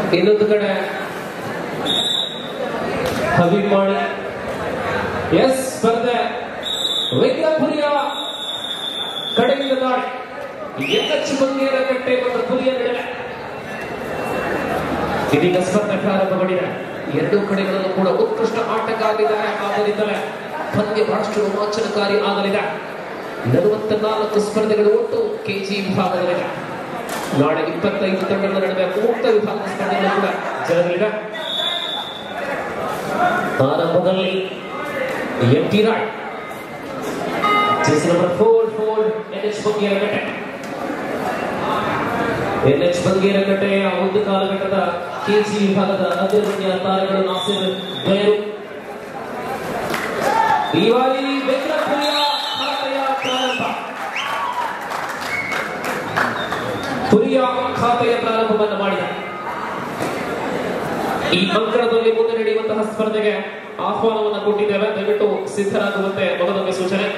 ಇನ್ನೊಂದು ಕಡೆ ಹಬೀಬ್ ಮಾಡಿ ಎಸ್ ಸ್ಪರ್ಧೆ ವೆಂಕಟಪುರಿಯ ಕಡೆಯಿಂದ ದಾಳಿ ಎಚ್ ಬಂದಿರ ಕಟ್ಟೆ ಮತ್ತು ಪುರಿಯ ನಡುವೆ ಇದೀಗ ಸ್ಪರ್ಧೆ ಪ್ರಾರಂಭಗೊಂಡಿದೆ ಎರಡೂ ಕಡೆಗಳಲ್ಲೂ ಕೂಡ ಉತ್ಕೃಷ್ಟ ಆಟಗಾರರಿದ್ದಾರೆ ಆದ್ದರಿಂದಲೇ ಪಂದ್ಯ ಬಹಳಷ್ಟು ರೋಮಾಂಚನಕಾರಿ ಆಗಲಿದೆ ನಲವತ್ತ ನಾಲ್ಕು ಸ್ಪರ್ಧೆಗಳು ಒಟ್ಟು ಕೆಜಿ ವಿಭಾಗದಲ್ಲಿದೆ ನಾಳೆ ಇಪ್ಪತ್ತೈದು ತಂಡಗಳ ನಡುವೆ ಮುಕ್ತ ವಿಭಾಗದ ಸ್ಪರ್ಧೆಗಳು ಕೂಡ ಜರಗಲಿದೆ ಆರಂಭದಲ್ಲಿ M T Roy J C number four four N H Bangerakatte N H ಬಂಗೇರಕಟ್ಟೆಯ ಒಂದು ಕಾಲಘಟ್ಟದ ಕೆಜಿ ವಿಭಾಗದ ಅಗ್ರಗಣ್ಯ ತಾರೆಗಳು ನಾಸಿರ್ ಬಯರು ಈ ಬಾರಿ ಬೆಂಗಳೂರಿನ ಖಾತೆಯ ಪ್ರಾರಂಭ ಪುರಿಯ ಖಾತೆಯ ಪ್ರಾರಂಭವನ್ನು ಮಾಡಿದ ಈ ಅಂಕಣದಲ್ಲಿ ಮುಂದೆ ನಡೆಯುವಂತಹ ಸ್ಪರ್ಧೆಗೆ ಆಹ್ವಾನವನ್ನು ಕೊಟ್ಟಿದ್ದೇವೆ ದಯವಿಟ್ಟು ಸಿದ್ಧರಾಗುವಂತೆ ಮಗದೊಮ್ಮೆ ಸೂಚನೆ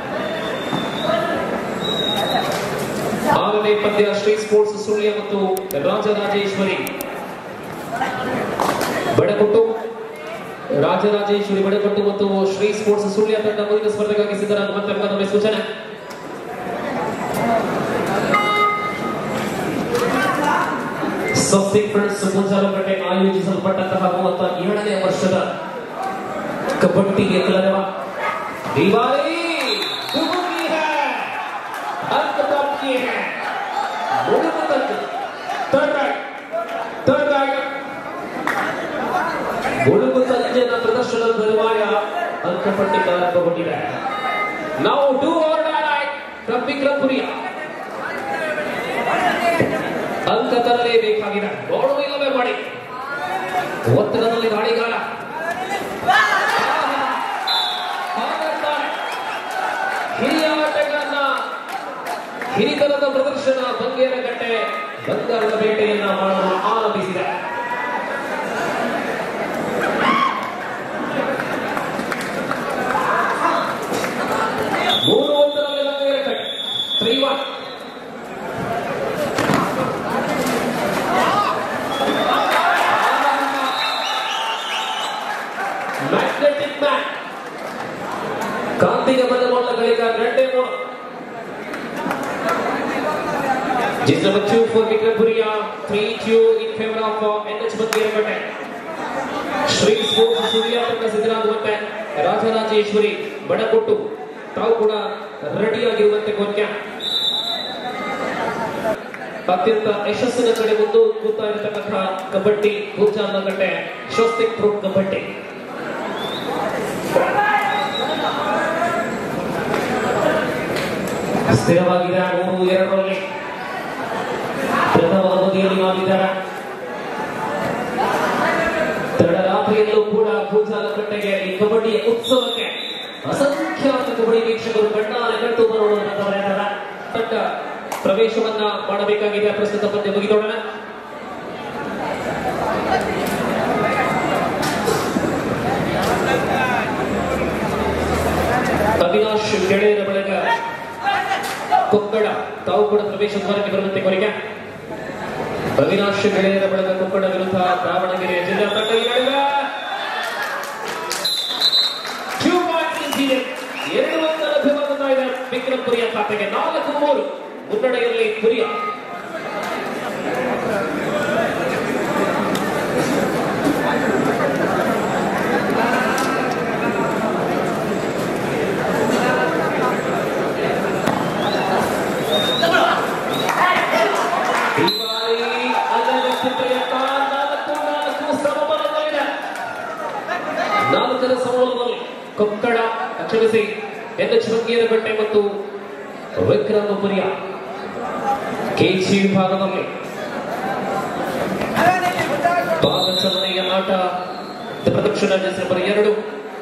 ಆರನೇ ಪಂದ್ಯ ಶ್ರೀ ಸ್ಪೋರ್ಟ್ಸ್ ಸುಳ್ಯ ಮತ್ತು ರಾಜರಾಜೇಶ್ವರಿ ಬಡಕೊಟ್ಟು ರಾಜರಾಜೇಶ್ವರಿ ಬಡಕೊಟ್ಟು ಮತ್ತು ಶ್ರೀ ಸ್ಪೋರ್ಟ್ಸ್ ಸುಳ್ಯ ತಂಡ ಮುಂದಿನ ಸ್ಪರ್ಧೆಗಾಗಿ ಸಿದ್ಧರಾಗುವಂತೆ ಮಗದೊಮ್ಮೆ ಸೂಚನೆ ಸ್ವಸ್ತಿಕ್ ಫ್ರೆಂಡ್ಸ್ ಮುಂಜಾಲಗಟ್ಟೆ ಆಯೋಜಿಸಲ್ಪಟ್ಟಂತಹ ಮೂವತ್ತ ಏಳನೇ ವರ್ಷದ ಕಬಡ್ಡಿ ಗೆಲ್ಲದವ ದಿವಾಲಿ ದುಬುಕಿ ಹೈ अंक प्राप्त किए हैं मुड़ुगु तक थर्ड राइट थर्ड राइट ಮುಳುಗು ಸಂಜೆನ ಪ್ರದರ್ಶನ ತರುವಾಯ ಅಂಕಪಟ್ಟಿ ಪ್ರಾರಂಭಗೊಂಡಿದೆ ನಾವು ಡೂ ಆರ್ ಡೈ ಫ್ರಮ್ ವಿಕ್ರಮಪುರಿಯ ಅಂಕ ತರಲೇಬೇಕಾಗಿದೆ ನೋಡುವ ಇಲ್ಲವೇ ಮಾಡಿ ಒತ್ತಡದಲ್ಲಿ ದಾಳಿಗಾರ ಹಾಗಾಗ್ತಾರೆ. ಹಿರಿಯ ಆಟಗಾರನ ಹಿರಿತನದ ಪ್ರದರ್ಶನ ಬಂಗೇರಗಟ್ಟೆ ಬಂಗಾರದ ಬೇಟೆಯನ್ನ ಮಾಡಲು ಆರಂಭಿಸಿದೆ ಮೂರು ಒಂದರಲ್ಲಿ Bangeragatte three one magnetic man ಕಾಂತಿಗೆ ಬಂದ ಮೊದಲಗಳಿಗ ಗಂಟೆ ಮೂರು Just number two for Vikram Puria, three two in favor of uh, NH Bangiramate. Shri sports Surya ತಂಡ ಸಿದ್ಧರಾಗುವಂತೆ ರಾಜರಾಜೇಶ್ವರಿ ಬಡಕೊಟ್ಟು ತಾವು ಕೂಡ ರೆಡಿಯಾಗಿರುವಂತೆ ಕೋರಿಕೆ ಅತ್ಯಂತ ಯಶಸ್ಸಿನ ಕಡೆ ಮುಂದೆ ಕೂತಾ ಇರತಕ್ಕಂತಹ ಕಬಡ್ಡಿ ಗಟ್ಟೆ ಸ್ವಸ್ತಿಕ್ ಪ್ರೊ ಕಬಡ್ಡಿ ಸ್ಥಿರವಾಗಿದೆ ಮೂರು ಎರಡರಲ್ಲಿ ಪ್ರಥಮ ಅವಧಿಯಲ್ಲಿ ಮಾಡಿದ್ದಾರೆ ತಡರಾತ್ರಿಯಲ್ಲೂ ಕೂಡ ಕಟ್ಟೆಗೆ ಈ ಕಬಡ್ಡಿಯ ಉತ್ಸವಕ್ಕೆ ಅಸಂಖ್ಯಾತ ಕಬಡ್ಡಿ ವೀಕ್ಷಕರು ಕಣ್ಣಾರೆ ಕಟ್ಟು ಬರುವುದನ್ನು ಗಮನಿಸಿದ್ದಾರೆ ತಂಡ ಪ್ರವೇಶವನ್ನ ಮಾಡಬೇಕಾಗಿದೆ ಪ್ರಸ್ತುತ ಪಂದ್ಯ ಮುಗಿದೊಡನೆ ಅವಿನಾಶ್ ಗೆಳೆಯರ ಬಳಗ ಕೊಕ್ಕಡ ತಾವು ಕೂಡ ಪ್ರವೇಶ ದ್ವಾರಕ್ಕೆ ಬರುವಂತೆ ಕೋರಿಕೆ ಅವಿನಾಶ್ ಗೆಳೆಯರ ಬಳಗ ಕೊಕ್ಕಡ ವಿರುದ್ಧ ದಾವಣಗೆರೆ ಜಿಲ್ಲಾ ತಂಡ ಈ ನಡುವೆ Two points conceded. ಎರಡು ಅಂಕ ಲಭ್ಯವಾಗುತ್ತಾ ಇದೆ ವಿಕ್ರಮ್ ಪುರಿಯ ಖಾತೆಗೆ ನಾಲ್ಕು ಮೂರು ಮುನ್ನಡೆಯಲ್ಲಿ ಪುರಿಯ ಈ ಬಾರಿ ಅಲ್ಲಗತ್ಯ ಪ್ರಯತ್ನ ನಾಲ್ಕು ನಾಲ್ಕು ಸಮಬಲದಲ್ಲಿದೆ ನಾಲ್ಕರ ಸಮಬಲದಲ್ಲಿ ಕೊಕ್ಕಡ ಕ್ಷಮಿಸಿ ಎನ್ ಎಚ್ ಬಂಗೇರಗಟ್ಟೆ ಮತ್ತು ವಿಕ್ರಮಪುರಿಯ ಕೆಜಿ ವಿಭಾಗದಲ್ಲಿ ಪಾದಚಲನೆಯ ಆಟ ಪ್ರದಕ್ಷಿಣ ನಂಬರ್ ಎರಡು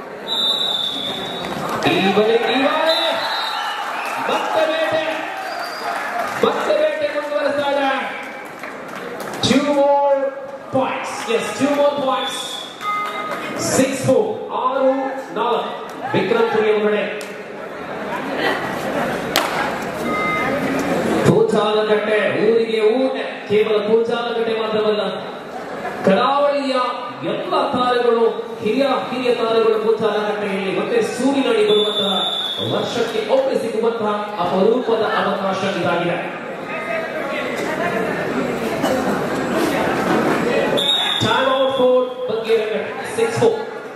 ಈ ಬಳಿ ಈ ಬಾರಿ ಮತ್ತೆ ಬೇಟೆ ಮತ್ತೆ ಬೇಟೆ ಮುಂದುವರೆಸ್ತಾ ಇದೆ two more points yes two more points six four ಆರು ನಾಲ್ಕು ವಿಕ್ರಮ್ ಪುರಿ ಒಳಗಡೆ ಪೂಜಾಲಗಟ್ಟೆ ಊರಿಗೆ ಊರೇ ಕೇವಲ ಪೂಜಾಲಗಟ್ಟೆ ಮಾತ್ರವಲ್ಲ ಕರಾವಳಿಯ ಎಲ್ಲ ತಾರೆಗಳು ಹಿರಿಯ ಹಿರಿಯ ತಾರೆಗಳು ಭೂಚಾಲಕಟ್ಟೆಯಲ್ಲಿ ಮತ್ತೆ ಸೂರಿನಡಿ ಬರುವಂತಹ ವರ್ಷಕ್ಕೆ ಒಮ್ಮೆ ಸಿಗುವಂತಹ ಅಪರೂಪದ ಅವಕಾಶ ಇದಾಗಿದೆ ಟೈಮ್ ಔಟ್ ಫೋರ್ ಬಗ್ಗೆ six four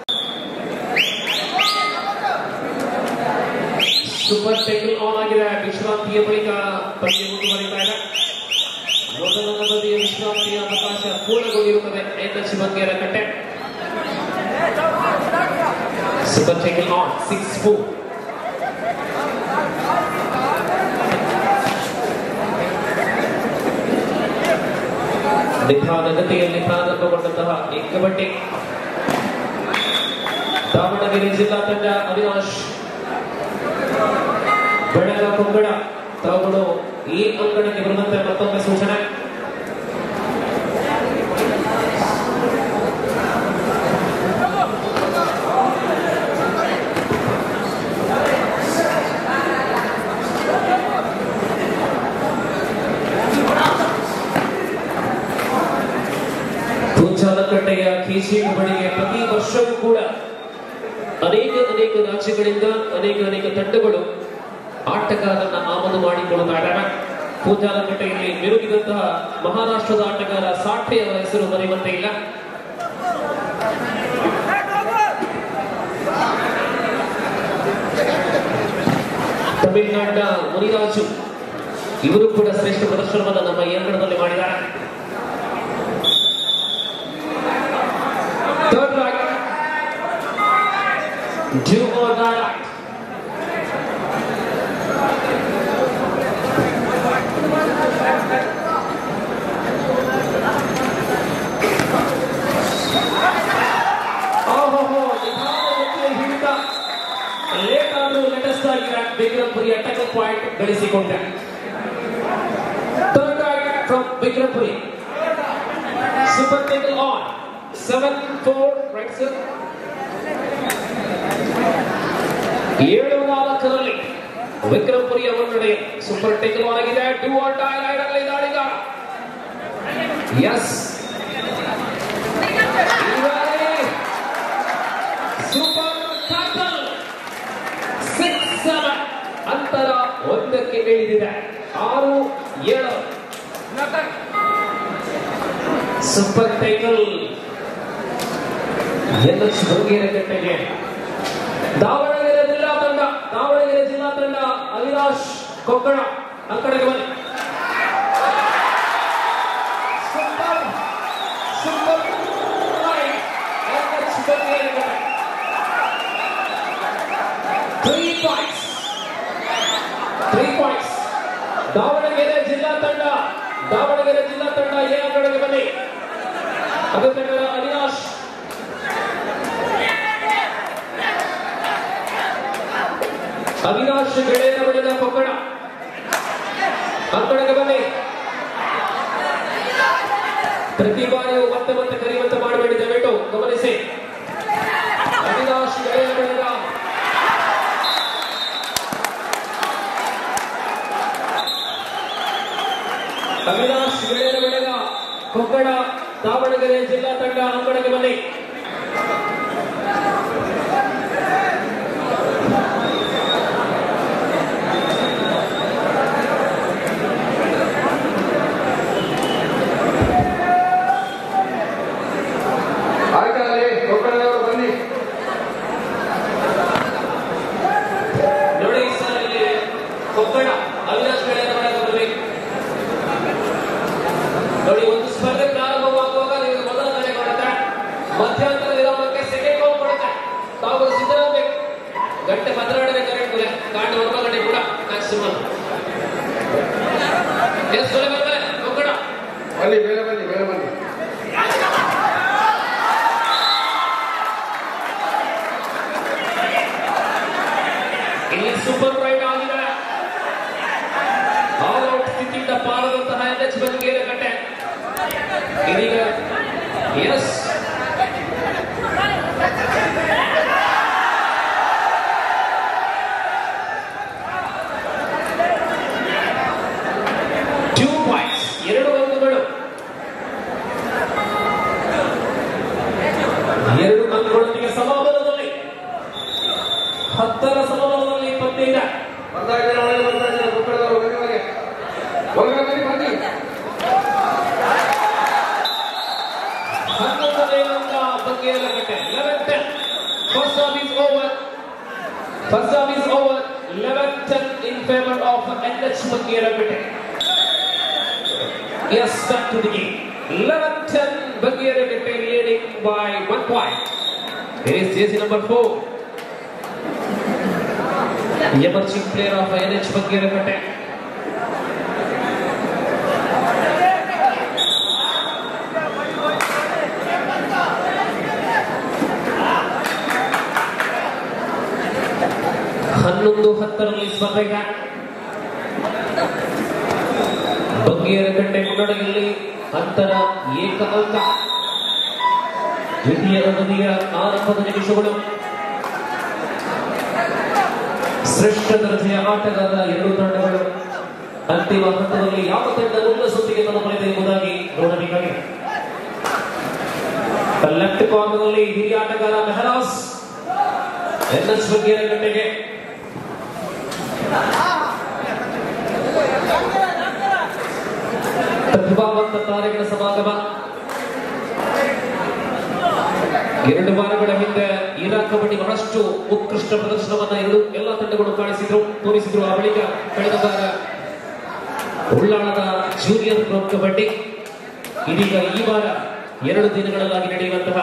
super tackle on ಆಗಿದೆ ವಿಶ್ರಾಂತಿಯ ಬಳಿಕ ಪಂದ್ಯ ಮುಂದುವರಿತಾ ಇದೆ ಮೊದಲ ನವದಿಯ ವಿಶ್ರಾಂತಿಯ ಅವಕಾಶ ಪೂರ್ಣಗೊಂಡಿರುತ್ತದೆ N H Bangerakatte super tackle on six four ನಿಧಾನಗತಿಯಲ್ಲಿ ಪ್ರಾರಂಭಗೊಂಡಂತಹ ಈ ಕಬಡ್ಡಿ ದಾವಣಗೆರೆ ಜಿಲ್ಲಾ ತಂಡ ಅವಿನಾಶ್ ಬೆಳಗ ಕೊಂಗಡ ತಾವುಗಳು ಈ ಅಂಗಣಕ್ಕೆ ಬರುವಂತೆ ಮತ್ತೊಮ್ಮೆ ಸೂಚನೆ ಕುಂಚಾಲಕಟ್ಟೆಯ ಕೆಸಿ ಕಬಡ್ಡಿಗೆ ಪ್ರತಿ ವರ್ಷವೂ ಕೂಡ ಅನೇಕ ಅನೇಕ ರಾಜ್ಯಗಳಿಂದ ಅನೇಕ ಅನೇಕ ತಂಡಗಳು ಆಟಗಾರರನ್ನ ಆಮದು ಮಾಡಿಕೊಳ್ಳುತ್ತಾ ಇದ್ದಾರೆ ಪೂಜಾಲಕಟ್ಟೆಯಲ್ಲಿ ಮಿರುಗಿದಂತಹ ಮಹಾರಾಷ್ಟ್ರದ ಆಟಗಾರ ಸಾಠೆ ಅವರ ಹೆಸರು ಮರೆಯುವಂತೆ ಇಲ್ಲ ತಮಿಳುನಾಡಿನ ಮುನಿರಾಜು ಇವರು ಕೂಡ ಶ್ರೇಷ್ಠ ಪ್ರದರ್ಶನವನ್ನು ನಮ್ಮ ಈ ಅಂಗಣದಲ್ಲಿ ಮಾಡಿದ್ದಾರೆ third raid Do or die right. ಓಹೋಹೋ, ನಿಧಾನಗತಿಯ ಹಿಡಿತ ಲೇಟ್ ಆದ್ರೂ ಲೇಟೆಸ್ಟ್ ಆಗಿದೆ ವಿಕ್ರಮ್ಪುರಿ ಅಟಕ ಪಾಯಿಂಟ್ ಗಳಿಸಿಕೊಂಡ third raid from Vikrampuri super tackle on seven four right sir ಏಳು ನಾಲ್ಕರಲ್ಲಿ ವಿಕ್ರಮ್ಪುರಿಯ ಮುನ್ನಡೆ ಸೂಪರ್ ಟೇಕಲ್ ಆನ್ ಆಗಿದೆ ಟೂ ಆರ್ ಡೈ ರೈಡಲ್ಲಿ ದಾಳಿಗಾರ ಎಸ್ ಸೂಪರ್ ಟ್ಯಾಕಲ್ ಸಿಕ್ಸ್ ಸೆವೆನ್ ಅಂತರ ಒಂದಕ್ಕೆ ಇಳಿದಿದೆ ಆರು ಏಳು ಸೂಪರ್ ಟೈಕಲ್ ಎಲ್ಲ ಶೃಂಗೇರ ಕಟ್ಟೆಗೆ ದಾವಣಗೆರೆ ಜಿಲ್ಲಾ ತಂಡ ದಾವಣಗೆರೆ ಜಿಲ್ಲಾ ತಂಡ ಅವಿನಾಶ್ ಕೊಕ್ಕಣ ಆ ಕಡೆಗೆ ಬನ್ನಿ ಸೂಪರ್ ಸೂಪರ್ ರೈಟ್. ಎಲ್ಲ ಶೃಂಗೇರಿ ಕಟ್ಟೆ. Three points. Three points. Davanagere ಜಿಲ್ಲಾ ತಂಡ ದಾವಣಗೆರೆ ಜಿಲ್ಲಾ ತಂಡ ಎ ಕಡೆಗೆ ಬನ್ನಿ ಅದು ತಂಡದ ಅವಿನಾಶ್ ಅವಿನಾಶ್ ಗೆಳೆಯರ ಬಳಿದ ಕೊಕ್ಕಡ ಆ ಕಡೆಗೆ ಬನ್ನಿ ಪ್ರತಿ ಬಾರಿಯೂ ಮತ್ತೆ ಮತ್ತೆ ಕರೆಯುವಂತೆ ಮಾಡಬೇಡಿ ದಯವಿಟ್ಟು ಗಮನಿಸಿ ಅವಿನಾಶ್ ಗೆಳೆಯರ ಬಳಿದ ಅವಿನಾಶ್ ಗೆಳೆಯರ ಬಳಿದ ಕೊಕ್ಕಡ ದಾವಣಗೆರೆ ಜಿಲ್ಲಾ ತಂಡ ಅಂಗಡಿಗೆ ಬನ್ನಿ ಆಯ್ತಲ್ಲಿ ಕೊಪ್ಪಳದವರು ಬನ್ನಿ ನೋಡಿ ಸರ್ ಇಲ್ಲಿ ಕೊಕ್ಕಡ ಅವಿನಾಶ್ ಗೆಳೆಯರ ಬಳಿದ ಬರಬೇಕು ನೋಡಿ ಒಂದು ಸ್ಪರ್ಧೆ ಪ್ರಾರಂಭವಾಗುವಾಗ ನಿಮಗೆ ಮೊದಲ ಕರೆ ಕೊಡುತ್ತೆ ಮಧ್ಯಂತರ ವಿರಾಮಕ್ಕೆ ಸೆಕೆಂಡ್ ಬೌಲ್ ಕೊಡುತ್ತೆ ತಾವು ಸಿದ್ಧರಾಗಬೇಕು ಗಂಟೆ ಭದ್ರಾಡನೆ ಕರೆಕ್ಟ್ ಕೂಡ ಕಾಂಡ ಒಂದು ಗಂಟೆ ಕೂಡ ಮ್ಯಾಕ್ಸಿಮಮ್ ಎಸ್ ಸೊಲೆ ಬರ್ತಾರೆ ಕೊಕ್ಕಡ ಬನ್ನಿ ಬೇರೆ ಬನ್ನಿ ಬೇರೆ ಬನ್ನಿ ಇಲ್ಲಿ ಸೂಪರ್ ರೈಡ್ ಆಗಿದೆ ಆಲ್ ಔಟ್ ಸ್ಥಿತಿಯಿಂದ ಪಾರದಂತಹ ಎನ್ ಎಚ್ ಬಂಗೇರ ಕಟ್ಟೆ ಇದೀಗ ಎಸ್ ಟೂ ಪಾಯಿಂಟ್ಸ್ ಎರಡು ಅಂಕಗಳು ಒಳಗಡೆ ಬನ್ನಿ ಬನ್ನಿ ಹನ್ನೊಂದನೇ ಅಂಕ Bangerakatte eleven ten first serve is over first serve is over eleven ten in favour of N H Bangerakatte is back to the game eleven ten Bangerakatte leading by one point Here is jersey number four. Emerging player of NH Bagherakate. ಹನ್ನೊಂದು ಹತ್ತರಲ್ಲಿ ಸ್ಪರ್ಧೆಗ ಬಂಗೇರಕಟ್ಟೆ ಮುನ್ನಡೆಯಲ್ಲಿ ಅಂತರ ಏಕ ಅಂಕ ದ್ವಿತೀಯ ಅವಧಿಯ ಆರಂಭದ ನಿಮಿಷಗಳು ಶ್ರೇಷ್ಠ ದರ್ಜೆಯ ಆಟಗಾರ ಎರಡು ತಂಡಗಳು ಅಂತಿಮ ಹಂತದಲ್ಲಿ ಯಾವ ತಂಡ ಮುನ್ನ ಸುತ್ತಿಗೆ ತಲುಪಲಿದೆ ಎಂಬುದಾಗಿ ನೋಡಬೇಕಾಗಿದೆ ಲೆಫ್ಟ್ ಕಾರ್ನರ್ನಲ್ಲಿ ಹಿರಿಯ ಆಟಗಾರ ಮೆಹರಾಸ್ ಎನ್ಎಸ್ ಗಂಟೆಗೆ ಪ್ರತಿಭಾವಂತ ತಾರೆಗಳ ಸಮಾಗಮ ಎರಡು ವಾರಗಳ ಹಿಂದೆ ಇರಾಕ್ ಕಬಡ್ಡಿ ಬಹಳಷ್ಟು ಉತ್ಕೃಷ್ಟ ಪ್ರದರ್ಶನವನ್ನ ಎರಡು ಎಲ್ಲ ತಂಡಗಳು ಕಾಣಿಸಿದ್ರು ತೋರಿಸಿದ್ರು ಆ ಬಳಿಕ ಕಳೆದ ವಾರ ಉಳ್ಳಾಳದ ಜೂನಿಯರ್ ಪ್ರೊ ಕಬಡ್ಡಿ ಇದೀಗ ಈ ವಾರ ಎರಡು ದಿನಗಳಲ್ಲಾಗಿ ನಡೆಯುವಂತಹ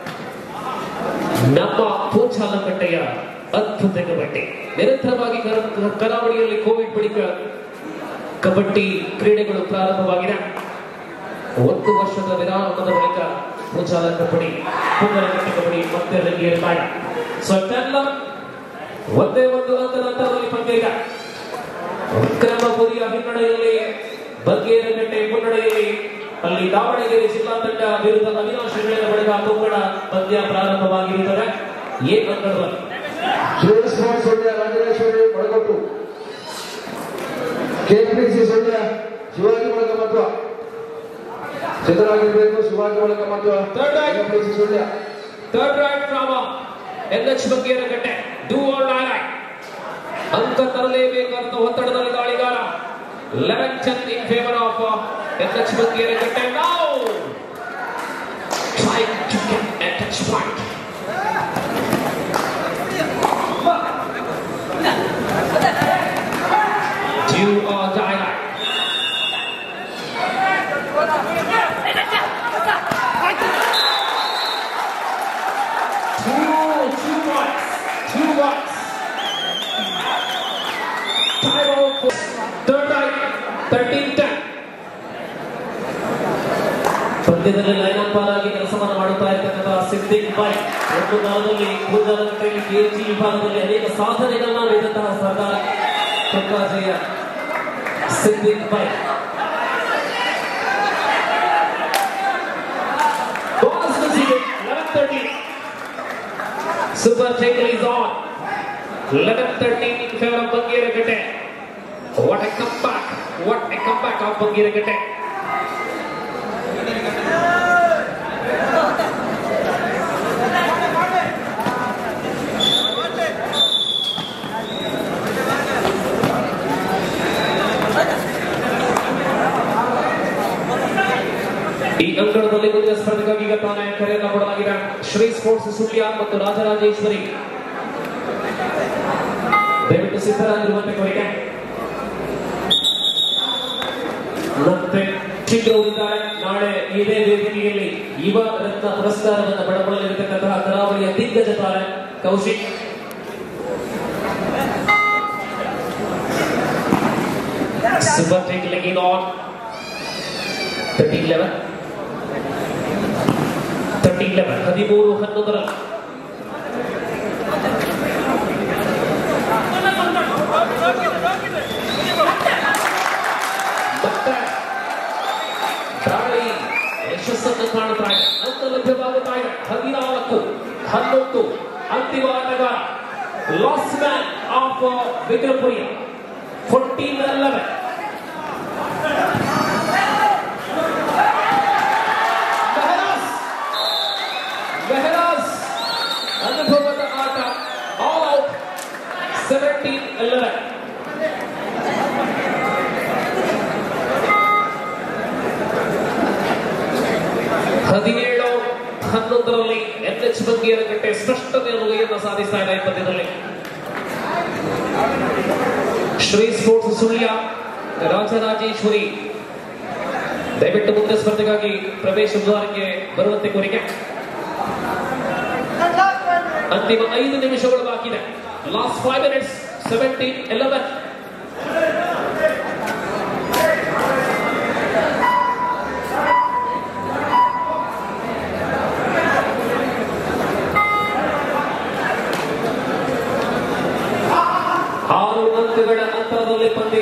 ನಮ್ಮ ಪೂಚಾಲಕಟ್ಟೆಯ ಅದ್ಭುತ ಕಬಡ್ಡಿ ನಿರಂತರವಾಗಿ ಕರ- ಕರಾವಳಿಯಲ್ಲಿ ಕೋವಿಡ್ ಬಳಿಕ ಕಬಡ್ಡಿ ಕ್ರೀಡೆಗಳು ಪ್ರಾರಂಭವಾಗಿದೆ ಒಂದು ವರ್ಷದ ವಿರಾಮದ ಬಳಿಕ ಪೂಜಾಲ ಕಬಡ್ಡಿ ಪುನರಗಟ್ಟ ಕಬಡ್ಡಿ ಮತ್ತೆ ರಂಗೇರಿದ್ದಾರೆ ಸೊ ಟೆನ್ ಒಂದೇ ಒಂದು ಅಂಕದ ಅಂತರದಲ್ಲಿ ಪಂದ್ಯ ಈಗ ವಿಕ್ರಮಪುರಿಯ ಹಿನ್ನಡೆಯಲ್ಲಿ ಬಗ್ಗೇರಗಟ್ಟೆ ಮುನ್ನಡೆಯಲ್ಲಿ ಅಲ್ಲಿ ದಾವಣಗೆರೆ ಜಿಲ್ಲಾ ತಂಡ ವಿರುದ್ಧ ಅವಿನಾಶ್ ಹೆಗಡೆಯ ಬಳಿಕ ಕೊಂಗಣ ಪಂದ್ಯ ಪ್ರಾರಂಭವಾಗಿರುತ್ತದೆ ಏ ಅಂಕಣದಲ್ಲಿ ಶಿವಸ್ವಾಮಿ ಸುಳ್ಯ ರಾಜರಾಜೇಶ್ವರಿ ಒಳಗೊಟ್ಟು ಕೆಪಿಸಿ ಸುಳ್ಯ ಶಿವಾಜಿ ಒಳಗ ಮಹತ್ವ ಸಿದ್ಧರಾಗಿರ್ಬೇಕು ಶಿವಾಜಿ ಒಳಗ ಮಹತ್ವ Third eye. K P C Sullia third raid from N H Bangeragatte do or die ಅಂಕ ತರಲೇಬೇಕಾದ ಒತ್ತಡದಲ್ಲಿ ದಾಳಿಗಾರ eleven ten in favour of N H Bangeragatte now try to get a touch point Do or die. Two, two points. Two points. Time out for third time. 13-10. ಪಂದ್ಯದಲ್ಲಿ line umpire ಆಗಿ ಕೆಲಸವನ್ನು ಮಾಡುತ್ತಾ ಇರ್ತಕ್ಕಂತಹ Siddiq by ಒಂದು ಕಾಲದಲ್ಲಿ ಭೂಜಾಲಕಟ್ಟೆಯಲ್ಲಿ ಕೆಜಿ ವಿಭಾಗದಲ್ಲಿ ಅನೇಕ ಸಾಧನೆಗಳನ್ನ ಮಾಡಿದಂತಹ ಸರ್ದಾರ್ ತುರ್ಕಾಜೆಯ Siddiq by Bonus receiving 11-13. Super tackle is on. 11-13 in favor of Bangiragate. What a comeback. What a comeback of Bangiragate. ಈ ಅಂಕಣದಲ್ಲಿ ಮುಂದಿನ ಸ್ಪರ್ಧೆಗಾಗಿ ಈಗ ತಾನೇ ಕರೆಯನ್ನ ಕೊಡಲಾಗಿದೆ ಶ್ರೀ ಸ್ಪೋರ್ಟ್ಸ್ ಸುಳ್ಯ ಮತ್ತು ರಾಜರಾಜೇಶ್ವರಿ ದಯವಿಟ್ಟು ಸಿದ್ಧರಾಗಿರುವಂತೆ ಕೋರಿಕೆ ಮತ್ತೆ ಚಿತ್ರವಿದ್ದಾರೆ ನಾಳೆ ಇದೇ ವೇದಿಕೆಯಲ್ಲಿ ಯುವ ರತ್ನ ಪುರಸ್ಕಾರವನ್ನು ಪಡೆದುಕೊಳ್ಳಲಿರತಕ್ಕಂತಹ ಕರಾವಳಿಯ ದಿಗ್ಗಜ ತಾರೆ ಕೌಶಿಕ್ Super taking on 13-11 13-11 ಹದಿಮೂರು ಹನ್ನೊಂದರಲ್ಲಿ ಮತ್ತೆ ದಾಳಿ ಯಶಸ್ಸನ್ನು ಕಾಣುತ್ತಾ ಇದೆ ಅಂತ ಲಭ್ಯವಾಗುತ್ತಾ ಇದೆ ಹದಿನಾಲ್ಕು ಹನ್ನೊಂದು ಅಂತಿಮ ಆಟಗಾರ ಲಾಸ್ಟ್ ಮ್ಯಾನ್ ಆಫ್ ವಿಕ್ರಮಪುರಿಯ ಫೋರ್ಟೀನ್ ಲೆವೆನ್ ಮೆಹರಾಸ್ ಮೆಹರಾಸ್ ಅನುಭವದ ಆಟ all out seventeen eleven H Bangerakatte ಸ್ಪಷ್ಟ ಗೆಲುವನ್ನು ಸಾಧಿಸ್ತಾ ಇದೆ ಈ ಪಂದ್ಯದಲ್ಲಿ ಶ್ರೀ ಸ್ಪೋರ್ಟ್ಸ್ ಸುಳ್ಯ ರಾಜರಾಜೇಶ್ವರಿ ದಯವಿಟ್ಟು ಮುಂದೆ ಸ್ಪರ್ಧೆಗಾಗಿ ಪ್ರವೇಶ ದ್ವಾರಕ್ಕೆ ಬರುವಂತೆ ಕೋರಿಕೆ ಅಂತಿಮ ಐದು ನಿಮಿಷಗಳು ಬಾಕಿ ಇದೆ last five minutes seventeen eleven ಆರು ಅಂಕಗಳ ಅಂತರದಲ್ಲಿ ಪಂದ್ಯ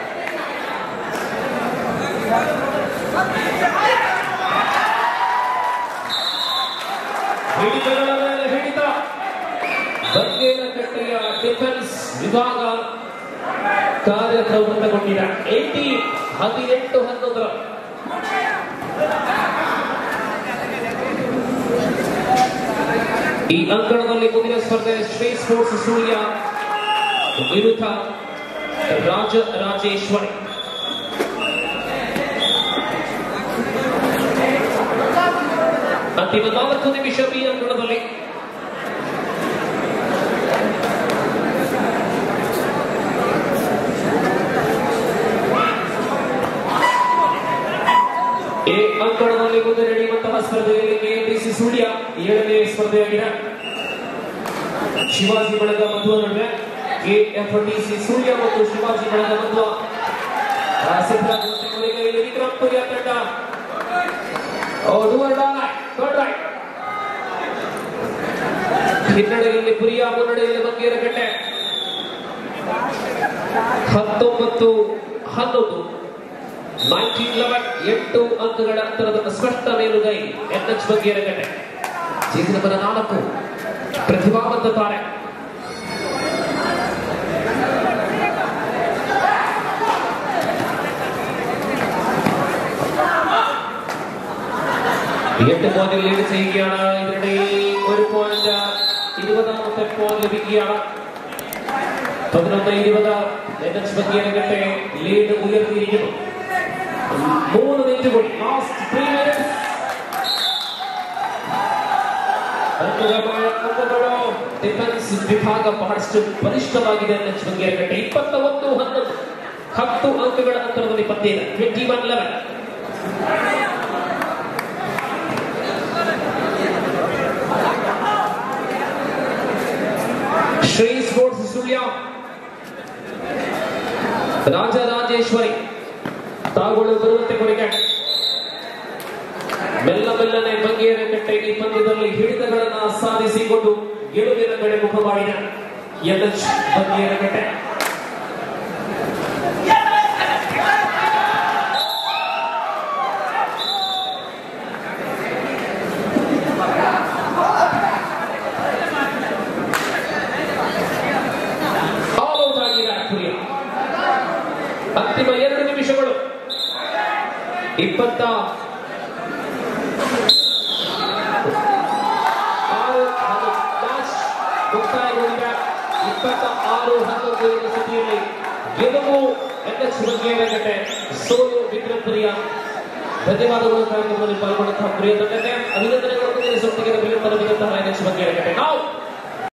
ಹಿಡಿತಗಳ ಮೇಲೆ ಹಿಡಿತ ಬಂಗೇರಕಟ್ಟೆಯ ಡಿಫೆನ್ಸ್ ವಿಭಾಗ ಕಾರ್ಯಪ್ರವೃತ್ತಗೊಂಡಿದೆ ಏಟಿ ಹದಿನೆಂಟು ಹನ್ನೊಂದರ ಈ ಅಂಕಣದಲ್ಲಿ ಮುಂದಿನ ಸ್ಪರ್ಧೆ ಶ್ರೀ ಸ್ಪೋರ್ಟ್ಸ್ ಸೂರ್ಯ ವಿರುದ್ಧ ರಾಜ ರಾಜೇಶ್ವರಿ ಅಂತಿಮ ನಾಲ್ಕು ನಿಮಿಷ ಈ ಅಂಕಣದಲ್ಲಿ ಎ ಅಂಕಣದಲ್ಲಿ ಮುಂದೆ ನಡೆಯುವಂತಹ ಸ್ಪರ್ಧೆಯಲ್ಲಿ ಕೆಎಂಡಿಸಿ ಸೂರ್ಯ ಏಳನೇ ಸ್ಪರ್ಧೆಯಾಗಿದೆ ಶಿವಾಜಿ ಬಳಗ ಮಧ್ವ ನಡುವೆ ಕೆಎಫ್ಡಿಸಿ ಸೂರ್ಯ ಮತ್ತು ಶಿವಾಜಿ ಬಳಗ ಮಧ್ವ ಆ, ಸಿದ್ದರಾಮಯ್ಯ ಅವರಿಗೆ ಇಲ್ಲಿ ವಿಕ್ರಮ್ ಪುರಿಯ ತಂಡ ಓ, ಡೂವರ್ ಡಾಲ್ ಥರ್ಡ್ ರೈಟ್ ಹಿನ್ನಡೆಯಲ್ಲಿ ಪುರಿಯ ಮುನ್ನಡೆಯಲ್ಲಿ ಬಂಗೇರಗಟ್ಟೆ ಹತ್ತೊಂಬತ್ತು ಹನ್ನೊಂದು ನೈನ್ಟೀನ್ ಲೆವೆನ್ ಎಂಟು ಅಂಕಗಳ ಅಂತರದ ಸ್ಪಷ್ಟ ಮೇಲುಗೈ ಎನ್ಎಚ್ ಬಂಗೇರಗಟ್ಟೆ ಜೀತಿ ನಂಬರ್ ನಾಲ್ಕು ಪ್ರತಿಭಾವಂತ ತಾರೆ എട്ട് പോയിന്റ് ലീഡ് ചെയ്യുകയാണ് ഇതിനിടയിൽ ഒരു പോയിന്റ് ഇരുപതാമത്തെ പോയിന്റ് ലഭിക്കുകയാണ് പതിനൊന്ന് ഇരുപത് എൻഎച്ച് ബക്കിയരകട്ടെ ലീഡ് ഉയർത്തിയിരിക്കുന്നു മൂന്ന് മിനിറ്റ് കൂടി ലാസ്റ്റ് ത്രീ മിനിറ്റ്സ് ಡಿಫೆನ್ಸ್ ವಿಭಾಗ ಬಹಳಷ್ಟು ಬಲಿಷ್ಠವಾಗಿದೆ ಎನ್ಎಚ್ ಬಂಗೇರಕಟ್ಟೆ ಇಪ್ಪತ್ತ ಒಂದು ಹನ್ನೊಂದು ಹತ್ತು ಅಂಕಗಳ ಅಂತರದಲ್ಲಿ ಪಂದ್ಯ ಇದೆ twenty one eleven Shri sports Sullia Rajarajeshwari ತಾವುಗಳು ಬರುವಂತೆ ಕೊಡುಗೆ ಮೆಲ್ಲ ಮೆಲ್ಲನೆ ಬಂಗೇರಕಟ್ಟೆ ಈ ಪಂದ್ಯದಲ್ಲಿ ಹಿಡಿತಗಳನ್ನ ಸಾಧಿಸಿಕೊಂಡು ಗೆಲುವಿನ ಕಡೆ ಮುಖ ಮಾಡಿದ ಎನ್ಎಚ್ ಬಂಗೇರಕಟ್ಟೆ ಆಲ್ ಔಟ್ ಆಗಿದ್ದಾರೆ ಪುರಿಯ ಅಂತಿಮ ಎರಡು ನಿಮಿಷಗಳು ಇಪ್ಪತ್ತ ಆರು ಹನ್ನೊಂದು ಮ್ಯಾಚ್ ಮುಕ್ತಾಯಗೊಂಡಿದೆ ಇಪ್ಪತ್ತ ಆರು ಹನ್ನೊಂದು ಎನ್ನುವ ಸ್ಥಿತಿಯಲ್ಲಿ ಗೆಲುವು ಎನ್ಎಚ್ ಬಂಗೇರಕಟ್ಟೆ ಸೋಲು ವಿಕ್ರಮ್ ಪ್ರಿಯ ಧನ್ಯವಾದಗಳು ಕಾರ್ಯಕ್ರಮದಲ್ಲಿ ಪಾಲ್ಗೊಂಡಂತಹ ಪ್ರಿಯ ತಂಡಕ್ಕೆ ಅಭಿನಂದನೆಗಳನ್ನು ತಿಳಿಸುತ್ತಿಗೆ